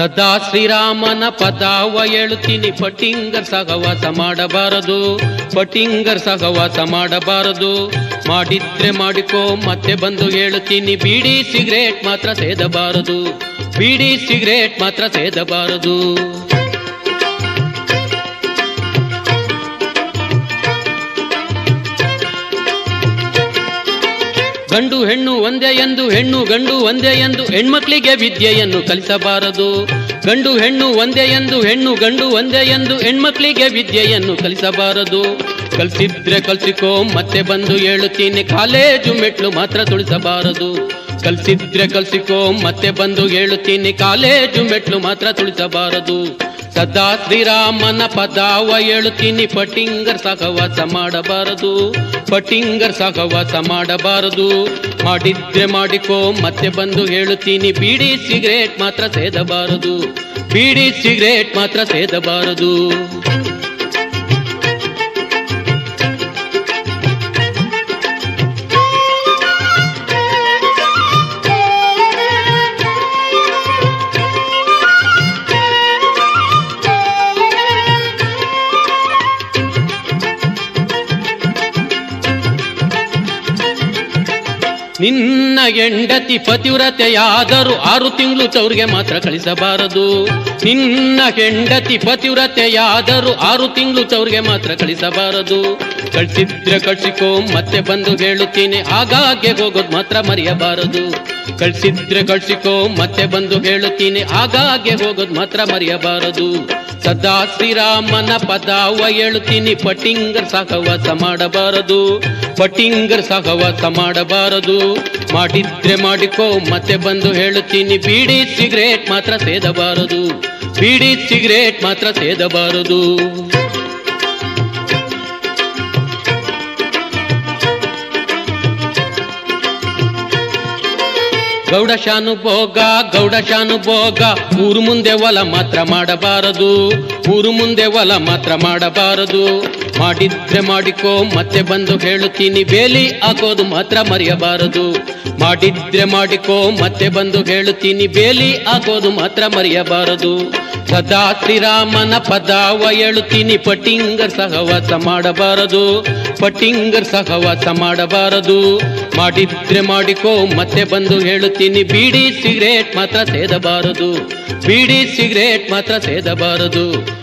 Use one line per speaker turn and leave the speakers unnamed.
ಸದಾ ಶ್ರೀರಾಮನ ಪದಾವ ಹೇಳುತ್ತೀನಿ ಪಟ್ಟಿಂಗರ್ ಸಹವಾಸ ಮಾಡಬಾರದು ಪಟ್ಟಿಂಗರ್ ಸಹವಾಸ ಮಾಡಬಾರದು ಮಾಡಿದ್ರೆ ಮಾಡಿಕೋ ಮತ್ತೆ ಬಂದು ಹೇಳುತ್ತೀನಿ ಬೀಡಿ ಸಿಗರೇಟ್ ಮಾತ್ರ ಸೇದಬಾರದು ಬೀಡಿ ಸಿಗರೇಟ್ ಮಾತ್ರ ಸೇದಬಾರದು ಗಂಡು ಹೆಣ್ಣು ಒಂದೇ ಎಂದು ಹೆಣ್ಣು ಗಂಡು ಒಂದೇ ಎಂದು ಹೆಣ್ಮಕ್ಳಿಗೆ ವಿದ್ಯೆಯನ್ನು ಕಲಿಸಬಾರದು ಗಂಡು ಹೆಣ್ಣು ಒಂದೇ ಎಂದು ಹೆಣ್ಣು ಗಂಡು ಒಂದೇ ಎಂದು ಹೆಣ್ಮಕ್ಳಿಗೆ ವಿದ್ಯೆಯನ್ನು ಕಲಿಸಬಾರದು ಕಲಿಸಿದ್ರೆ ಕಲ್ಸಿಕೋ ಮತ್ತೆ ಬಂದು ಹೇಳುತ್ತೀನಿ ಕಾಲೇಜು ಮೆಟ್ಲು ಮಾತ್ರ ತುಳಿಸಬಾರದು ಕಲಿಸಿದ್ರೆ ಕಲ್ಸಿಕೋ ಮತ್ತೆ ಬಂದು ಹೇಳುತ್ತೀನಿ ಕಾಲೇಜು ಮೆಟ್ಲು ಮಾತ್ರ ತುಳಿಸಬಾರದು ಸದಾ ಶ್ರೀರಾಮನ ಪದಾವ ಹೇಳುತ್ತೀನಿ ಪಟ್ಟಿಂಗರ್ ಸಹವಾಸ ಮಾಡಬಾರದು ಪಟ್ಟಿಂಗರ್ ಸಹವಾಸ ಮಾಡಬಾರದು ಮಾಡಿದ್ರೆ ಮಾಡಿಕೋ ಮತ್ತೆ ಬಂದು ಹೇಳುತ್ತೀನಿ ಬೀಡಿ ಸಿಗರೇಟ್ ಮಾತ್ರ ಸೇದಬಾರದು ಬೀಡಿ ಸಿಗರೇಟ್ ಮಾತ್ರ ಸೇದಬಾರದು ನಿನ್ನ ಹೆಂಡತಿ ಪತಿವ್ರತೆಯಾದರೂ ಆರು ತಿಂಗಳು ಚೌರಿಗೆ ಮಾತ್ರ ಕಳಿಸಬಾರದು ನಿನ್ನ ಹೆಂಡತಿ ಪತಿವ್ರತೆಯಾದರೂ ಆರು ತಿಂಗಳು ಚೌರಿಗೆ ಮಾತ್ರ ಕಳಿಸಬಾರದು ಕಳ್ಸಿದ್ರೆ ಕಳ್ಸಿಕೋ ಮತ್ತೆ ಬಂದು ಹೇಳುತ್ತೀನಿ ಆಗಾಗ್ಗೆ ಹೋಗೋದು ಮಾತ್ರ ಮರೆಯಬಾರದು ಕಳ್ಸಿದ್ರೆ ಕಳ್ಸಿಕೋ ಮತ್ತೆ ಬಂದು ಹೇಳುತ್ತೀನಿ ಆಗಾಗ್ಗೆ ಹೋಗೋದು ಮಾತ್ರ ಮರೆಯಬಾರದು ಸದಾ ಶ್ರೀರಾಮನ ಪದಾವ ಹೇಳುತ್ತೀನಿ ಪಟ್ಟಿಂಗರ್ ಸಹವಾಸ ಮಾಡಬಾರದು ಪಟ್ಟಿಂಗರ್ ಸಹವಾಸ ಮಾಡಬಾರದು ಮಾಡಿದ್ರೆ ಮಾಡಿಕೋ ಮತ್ತೆ ಬಂದು ಹೇಳುತ್ತೀನಿ ಬೀಡಿ ಸಿಗರೇಟ್ ಮಾತ್ರ ಸೇದಬಾರದು ಬೀಡಿ ಸಿಗರೇಟ್ ಮಾತ್ರ ಸೇದಬಾರದು ಗೌಡ ಶಾನು ಭೋಗ ಗೌಡ ಶಾನು ಭೋಗ ಊರು ಮುಂದೆ ಹೊಲ ಮಾತ್ರ ಮಾಡಬಾರದು ಊರು ಮುಂದೆ ಹೊಲ ಮಾತ್ರ ಮಾಡಬಾರದು ಮಾಡಿದ್ರೆ ಮಾಡಿಕೋ ಮತ್ತೆ ಬಂದು ಹೇಳುತ್ತೀನಿ ಬೇಲಿ ಹಾಕೋದು ಮಾತ್ರ ಮರೆಯಬಾರದು ಮಾಡಿದ್ರೆ ಮಾಡಿಕೋ ಮತ್ತೆ ಬಂದು ಹೇಳುತ್ತೀನಿ ಬೇಲಿ ಹಾಕೋದು ಮಾತ್ರ ಮರೆಯಬಾರದು ಸದಾ ಶ್ರೀರಾಮನ ಪದಾವ ಹೇಳುತ್ತೀನಿ ಪಟ್ಟಿಂಗರ್ ಸಹವಾಸ ಮಾಡಬಾರದು ಪಟ್ಟಿಂಗರ್ ಸಹವಾಸ ಮಾಡಬಾರದು ಮಾಡಿದ್ರೆ ಮಾಡಿಕೋ ಮತ್ತೆ ಬಂದು ಹೇಳುತ್ತೀನಿ ಬೀಡಿ ಸಿಗರೇಟ್ ಮಾತ್ರ ಸೇದಬಾರದು ಬೀಡಿ ಸಿಗರೇಟ್ ಮಾತ್ರ ಸೇದಬಾರದು